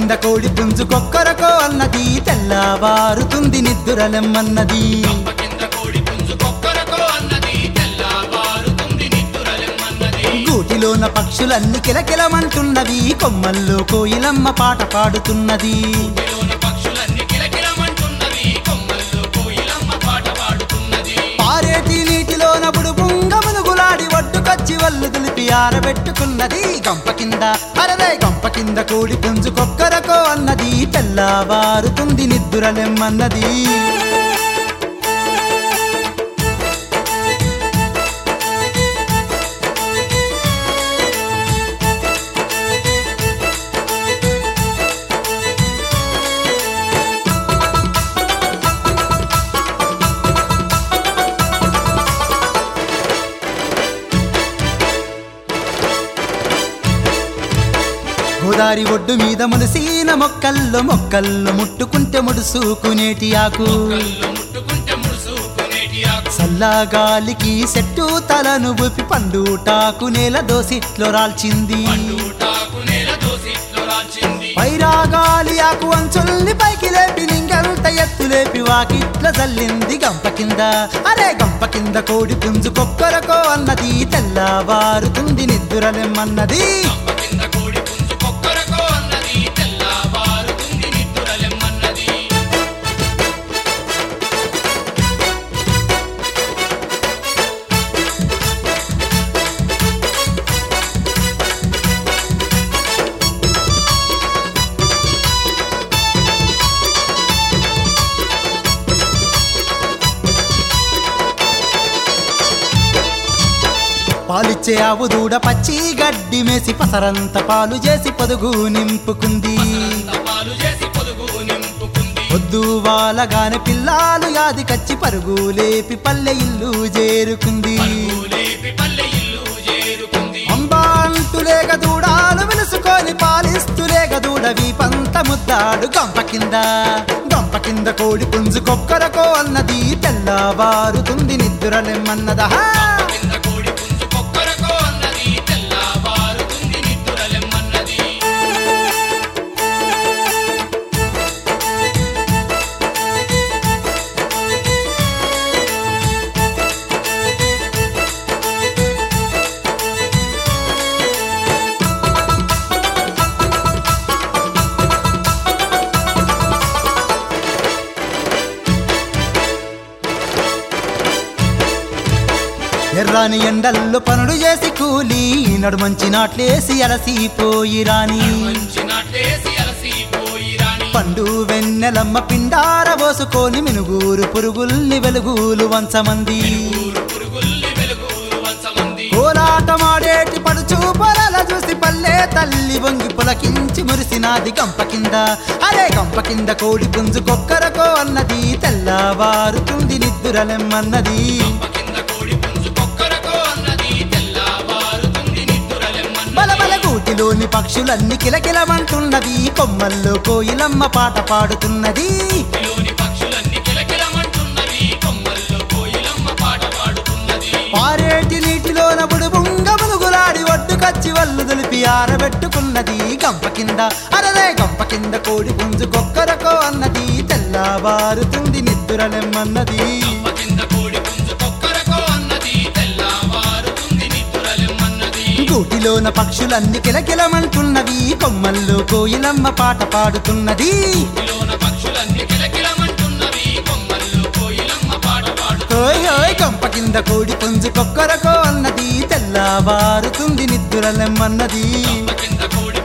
కింద కోడి పుంజు కొక్కరకో అన్నది తెల్లవారుతుంది నిద్దురలెమ్మన్నది గంప కింద కోడి పుంజు కొక్కరకో అన్నది తెల్లవారుతుంది నిద్దురలెమ్మన్నది గూటిలోన పక్షులన్నీ కిలకిలమంటున్నవి కొమ్మల్లో కోయిలమ్మ పాట పాడుతున్నది భూమిలోని పక్షులన్నీ కిలకిలమంటున్నవి కొమ్మల్లో కోయిలమ్మ పాట పాడుతున్నది పారేటి నీటిలోన బుడుబుంగ మునుగులాడి ఒడ్డుకొచ్చి వల్లు దులిపి ఆరబెట్టుకున్నది గంప కింద అరదే గంప కింద కోడి పుంజు కొక్కరకో అన్నది తెల్లవారుతుంది నిద్దురలెమ్మన్నది గోదారి ఒడ్డు మీద ములిసీన మొక్కల్లో మొక్కల్లో ముట్టుకుంటే ముడుసుకునేటి ఆకు కళ్ళు ముట్టుకుంటే ముడుసుకునేటి ఆకు చల్లగాలికి చెట్టు తలను ఊపి పండుటాకు నేల దోసిట్లో రాల్చింది పండుటాకు నేల దోసిట్లో రాల్చింది పైరాగాలి ఆకు అంచుల్ని పైకి లేపి నింగంత ఎత్తు లేపి వాకిట్ల చల్లింది గంప కింద అరే గంప కింద కోడి పుంజు కొక్కరకో అన్నది తెల్లవారుతుంది నిద్దురలెమ్మన్నది గంప కింద కోడి పుంజు కొక్కరకో అన్నది తెల్లవారుతుంది నిద్దురలెమ్మన్నది పాలిచ్చే ఆవు దూడ పచ్చి గడ్డి మేసి పసరంత పాలు చేసి పొదుగు నింపుకుంది అంత పాలు చేసి పొదుగు నింపుకుంది పొద్దు వాలగానే పిల్లాలు యాది కచ్చి పరుగు లేపి పల్లె ఇల్లు చేరుకుంది లేపి పల్లె ఇల్లు చేరుకుంది అంబా అంటులేగ దూడాలు విలుసుకొని పాలిస్తులేగ దూడవి పంత ముద్దాడు గంప కింద గంప కింద కోడి పుంజు కొక్కరకో అన్నది తెల్లవారుతుంది నిద్రలెమ్మన్నదా కింద కోడి పుంజు కొక్కరకో అన్నది తెల్లవారుతుంది నిద్దురలెమ్మన్నది ఎర్రాని ఎండల్లో పనులు చేసి కూలి నడుమంచి నాట్లేసి అలసిపోయి రాని మంచి నాటేసి అలసిపోయి రాని పండు వెన్నెలమ్మ పిండార పోసుకొని మినుగూరు పురుగుల్ని వెలుగులు వంచమంది ఊరు పురుగుల్ని వెలుగురు వంచమంది కోలాటమాడేటి పడుచు పొరల చూసి పల్లె తల్లి వంగి పులకించి మురిసినాది గంప కింద అరే గంప కింద కోడి పుంజు కొక్కరకో అన్నది తెల్లవారుతుంది నిద్దురలెమ్మన్నది గంప కింద కోడి పుంజు కొక్కరకో అన్నది తెల్లవారుతుంది నిద్దురలెమ్మన్నది బలబల గూటిలోని పక్షులన్నీ కిలకిలమంటున్నవి కొమ్మల్లో కోయిలమ్మ పాట పాడుతున్నది లోని పక్షులన్నీ కిలకిలమంటున్నవి కొమ్మల్లో కోయిలమ్మ పాట పాడుతున్నది పారేటి నీటిలోన బుడుబుంగ మునుగులాడి ఒడ్డుకచ్చి వల్లు దులిపి ఆరబెట్టుకున్నది గంప కింద అరదే గంప కింద కోడి పుంజు కొక్కరకో అన్నది తెల్లవారుతుంది నిద్దురలెమ్మన్నది గంప కింద కోడి పుంజు కొక్కరకో అన్నది తెల్లవారుతుంది నిద్దురలెమ్మన్నది గూటిలోన పక్షులన్నీ కిలకిలమంటున్నవి కొమ్మల్లో కోయిలమ్మ పాట పాడుతున్నది లోన పక్షులన్నీ కిలకిలమంటున్నవి కొమ్మల్లో కోయిలమ్మ పాట పాడు ఓయ్ ఓయ్ గంప కింద కోడి పుంజు కొక్కరకో అన్నది తెల్లవారుతుంది నిద్దురలెమ్మన్నది గంప కింద కోడి